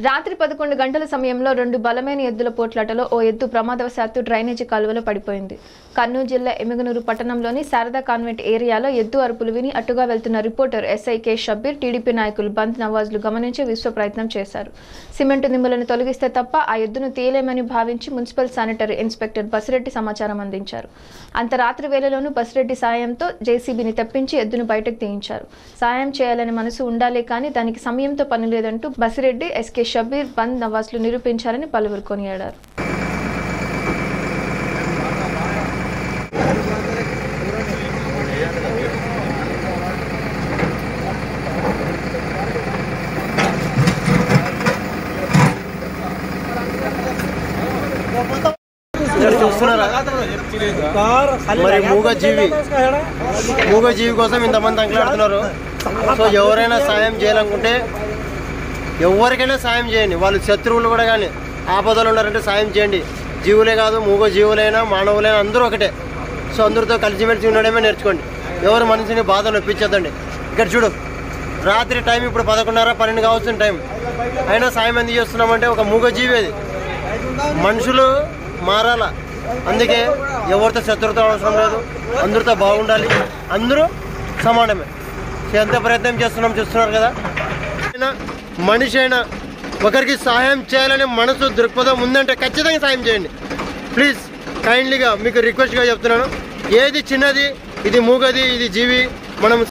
రాత్రి పదకొండు గంటల సమయంలో రెండు బలమైన ఎద్దుల పోట్లాటలో ఓ ఎద్దు ప్రమాదవశాత్తు డ్రైనేజీ కాలువలో పడిపోయింది కర్నూలు జిల్లా ఎమ్మిగనూరు పట్టణంలోని శారదా కాన్వెంట్ ఏరియాలో ఎద్దు అరుపులు విని అటుగా వెళ్తున్న reporter SI K Shabbir TDP నాయకులు బంద్ నవాజ్లు గమనించి విశ్వ ప్రయత్నం చేశారు సిమెంటు నిమ్ములను తొలగిస్తే తప్ప ఆ ఎద్దును తీయలేమని భావించి మున్సిపల్ శానిటరీ ఇన్స్పెక్టర్ బసిరెడ్డి సమాచారం అందించారు అంత రాత్రి వేళలోనూ బసిరెడ్డి సాయంతో జేసీబీని తెప్పించి ఎద్దును బయటకు తీయించారు సాయం చేయాలని మనసు ఉండాలే కానీ దానికి సమయంతో పని లేదంటూ బసిరెడ్డి ఎస్కే షబీర్ బంద్ నవాజ్లు నిరూపించారని పలువురు కొనియాడారు మీరు చూస్తున్నారా మరి మూగ జీవి మూగ జీవి కోసం ఇంతమంది అంకలాడుతున్నారు సో ఎవరైనా సాయం చేయాలనుకుంటే ఎవరికైనా సాయం చేయండి వాళ్ళు శత్రువులు కూడా కానీ ఆపదలు ఉన్నారంటే సాయం చేయండి జీవులే కాదు మూగ జీవులైనా మానవులైనా అందరూ ఒకటే సో అందరితో కలిసిమెలిసి ఉండడమే నేర్చుకోండి ఎవరు మనిషిని బాధ నొప్పించద్దండి ఇక్కడ చూడు రాత్రి టైం ఇప్పుడు పదకొండున్నర పన్నెండు కావాల్సిన టైం అయినా సాయం ఎందుకు చేస్తున్నామంటే ఒక మూగ జీవి అది మనుషులు మారాల అందుకే ఎవరితో శత్రుతో అవసరం లేదు అందరితో బాగుండాలి అందరూ సమానమే సో ఎంత ప్రయత్నం చేస్తున్నాం చూస్తున్నారు కదా అయినా మనిషి అయినా ఒకరికి సహాయం చేయాలనే మనసు దృక్పథం ఉందంటే ఖచ్చితంగా సాయం చేయండి ప్లీజ్ కైండ్లీగా మీకు రిక్వెస్ట్గా చెప్తున్నాను ఏది చిన్నది ఇది మూగది ఇది జీవి మనం